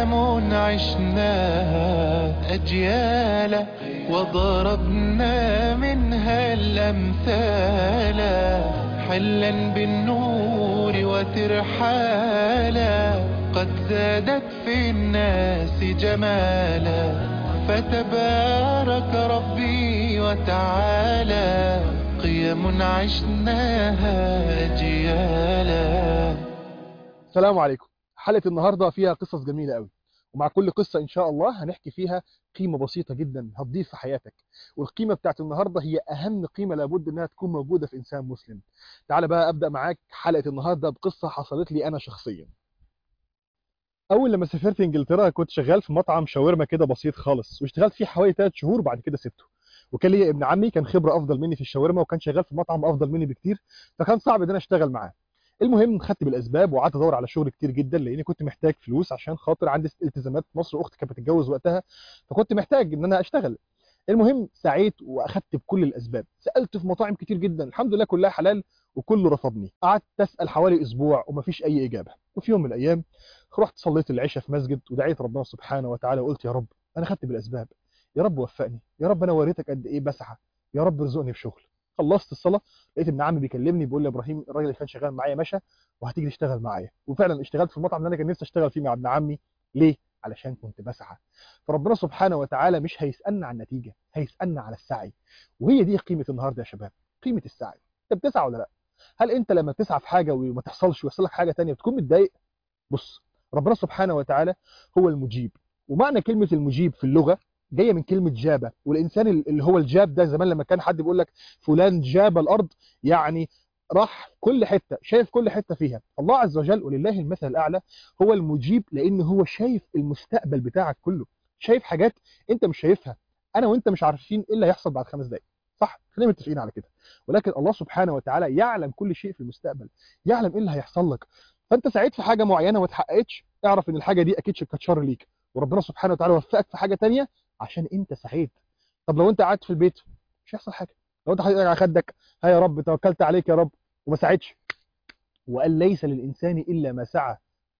قيم عشناها أجيالا وضربنا منها الأمثال حلا بالنور وترحالا قد زادت في الناس جمالا فتبارك ربي وتعالى قيم عشناها أجيالا السلام عليكم حلقة النهاردة فيها قصص جميلة قوي ومع كل قصة إن شاء الله هنحكي فيها قيمة بسيطة جدا هتضيف في حياتك والقيمة بتاعت النهاردة هي أهم قيمة لابد إنها تكون موجودة في إنسان مسلم تعال بقى أبدأ معاك حلقة النهاردة بقصة حصلت لي أنا شخصيا أول لما سافرت إنجلترا كنت شغال في مطعم شاورما كده بسيط خالص واشتغلت فيه حوالي 3 شهور بعد كده سبته وكان ليا ابن عمي كان خبرة أفضل مني في الشاورما وكان شغال في مطعم أفضل مني بكتير فكان صعب إن أنا أشتغل معاه المهم خدت بالاسباب وقعدت ادور على شغل كتير جدا لاني كنت محتاج فلوس عشان خاطر عندي التزامات في مصر واختي كانت بتتجوز وقتها فكنت محتاج ان انا اشتغل المهم سعيت واخدت بكل الاسباب سالت في مطاعم كتير جدا الحمد لله كلها حلال وكله رفضني قعدت اسال حوالي اسبوع ومفيش اي اجابه وفي يوم من الايام رحت صليت العشاء في مسجد ودعيت ربنا سبحانه وتعالى وقلت يا رب انا خدت بالاسباب يا رب وفقني يا رب انا وريتك قد ايه بسعى يا رب ارزقني بشغل خلصت الصلاه لقيت ابن عمي بيكلمني بيقول لي يا ابراهيم الراجل اللي كان شغال معايا مشى وهتيجي تشتغل معايا وفعلا اشتغلت في المطعم اللي انا كان نفسي اشتغل فيه مع ابن عمي ليه علشان كنت بسعى فربنا سبحانه وتعالى مش هيسالنا عن النتيجه هيسالنا على السعي وهي دي قيمه النهارده يا شباب قيمه السعي انت بتسعى ولا لا هل انت لما بتسعى في حاجه وما تحصلش ويحصل لك حاجه ثانيه بتكون متضايق بص ربنا سبحانه وتعالى هو المجيب ومعنى كلمه المجيب في اللغه جايه من كلمه جابه والانسان اللي هو الجاب ده زمان لما كان حد بيقول لك فلان جاب الارض يعني راح كل حته شايف كل حته فيها الله عز وجل ولله المثل الاعلى هو المجيب لان هو شايف المستقبل بتاعك كله شايف حاجات انت مش شايفها انا وانت مش عارفين ايه اللي هيحصل بعد خمس دقائق صح خلينا متفقين على كده ولكن الله سبحانه وتعالى يعلم كل شيء في المستقبل يعلم ايه اللي هيحصل لك فانت سعيت في حاجه معينه وما اتحققتش اعرف ان الحاجه دي اكيد كانت شر ليك وربنا سبحانه وتعالى وفقك في حاجه ثانيه عشان انت سعيد طب لو انت قعدت في البيت مش هيحصل حاجه لو انت حطيت على خدك ها يا رب توكلت عليك يا رب وما ساعدش وقال ليس للإنسان إلا ما سعى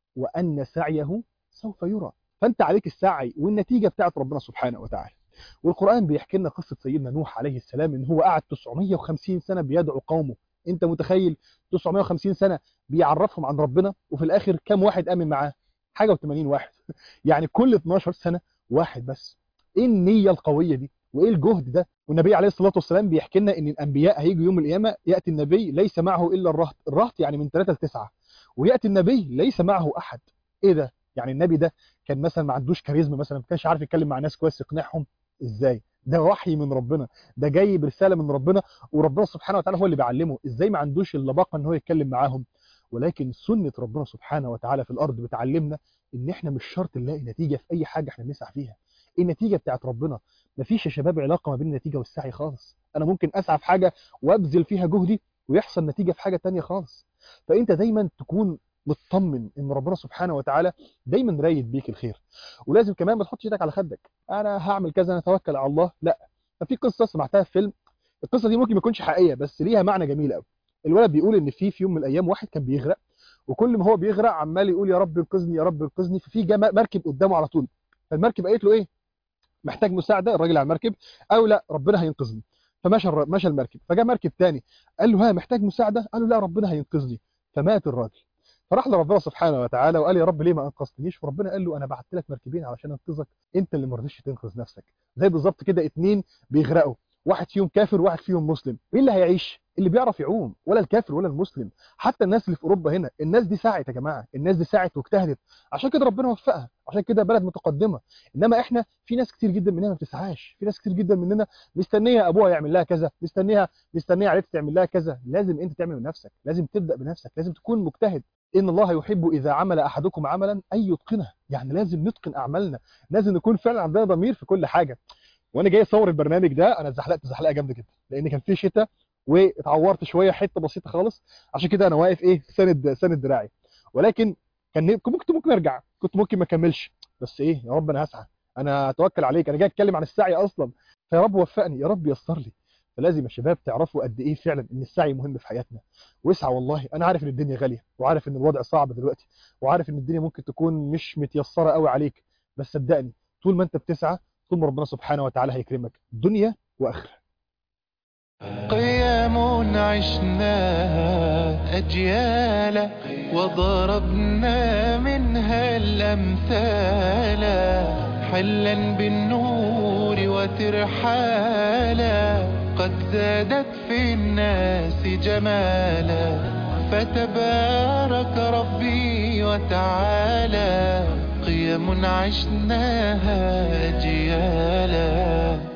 وأن سعيه سوف يرى فأنت عليك السعي والنتيجة بتاعت ربنا سبحانه وتعالى والقرآن بيحكي لنا قصة سيدنا نوح عليه السلام إن هو قعد 950 سنة بيدعو قومه أنت متخيل 950 سنة بيعرفهم عن ربنا وفي الآخر كم واحد آمن معاه حاجة و80 واحد يعني كل 12 سنة واحد بس ايه النية القوية دي وايه الجهد ده والنبي عليه الصلاة والسلام بيحكي لنا ان الانبياء هيجوا يوم القيامة يأتي النبي ليس معه الا الرهط الرهط يعني من 3 ل 9 ويأتي النبي ليس معه احد ايه ده يعني النبي ده كان مثلا ما عندوش كاريزما مثلا ما كانش عارف يتكلم مع ناس كويس يقنعهم ازاي ده وحي من ربنا ده جاي برسالة من ربنا وربنا سبحانه وتعالى هو اللي بيعلمه ازاي ما عندوش اللباقة ان هو يتكلم معاهم ولكن سنة ربنا سبحانه وتعالى في الارض بتعلمنا ان احنا مش شرط نلاقي نتيجة في اي حاجة احنا بنسعى فيها النتيجه بتاعت ربنا مفيش يا شباب علاقه ما بين النتيجه والسعي خالص انا ممكن اسعى في حاجه وابذل فيها جهدي ويحصل نتيجه في حاجه تانية خالص فانت دايما تكون مطمن ان ربنا سبحانه وتعالى دايما رايد بيك الخير ولازم كمان ما تحطش ايدك على خدك انا هعمل كذا انا اتوكل على الله لا ففي قصه سمعتها في فيلم القصه دي ممكن ما تكونش حقيقيه بس ليها معنى جميل قوي الولد بيقول ان في في يوم من الايام واحد كان بيغرق وكل ما هو بيغرق عمال يقول يا رب انقذني يا رب انقذني ففي مركب قدامه على طول فالمركب قالت له ايه محتاج مساعده الراجل على المركب او لا ربنا هينقذني فمشى مشى المركب فجاء مركب تاني قال له ها محتاج مساعده قال له لا ربنا هينقذني فمات الراجل فراح لربنا سبحانه وتعالى وقال يا رب ليه ما انقذتنيش فربنا قال له انا بعت لك مركبين علشان انقذك انت اللي ما رضيتش تنقذ نفسك زي بالظبط كده اتنين بيغرقوا واحد فيهم كافر وواحد فيهم مسلم مين اللي هيعيش اللي بيعرف يعوم ولا الكافر ولا المسلم حتى الناس اللي في اوروبا هنا الناس دي سعت يا جماعه الناس دي سعت واجتهدت عشان كده ربنا وفقها عشان كده بلد متقدمه انما احنا في ناس كتير جدا مننا ما بتسعاش في ناس كتير جدا مننا مستنيه ابوها يعمل لها كذا مستنيها مستنيه عيلتها تعمل لها كذا لازم انت تعمل بنفسك لازم تبدا بنفسك لازم تكون مجتهد ان الله يحب اذا عمل احدكم عملا ان يتقنه يعني لازم نتقن اعمالنا لازم نكون فعلا عندنا ضمير في كل حاجه وانا جاي اصور البرنامج ده انا اتزحلقت زحلقه جامده جدا لان كان في شتاء واتعورت شويه حته بسيطه خالص عشان كده انا واقف ايه ساند ساند دراعي ولكن كان ممكن ممكن ارجع كنت ممكن ما اكملش بس ايه يا رب انا هسعى انا اتوكل عليك انا جاي اتكلم عن السعي اصلا فيا رب وفقني يا رب يسر لي فلازم يا شباب تعرفوا قد ايه فعلا ان السعي مهم في حياتنا واسعى والله انا عارف ان الدنيا غاليه وعارف ان الوضع صعب دلوقتي وعارف ان الدنيا ممكن تكون مش متيسره قوي عليك بس صدقني طول ما انت بتسعى طول ما ربنا سبحانه وتعالى هيكرمك دنيا واخره قيام عشناها أجيالا وضربنا منها الأمثال حلا بالنور وترحالا قد زادت في الناس جمالا فتبارك ربي وتعالى قيم عشناها أجيالا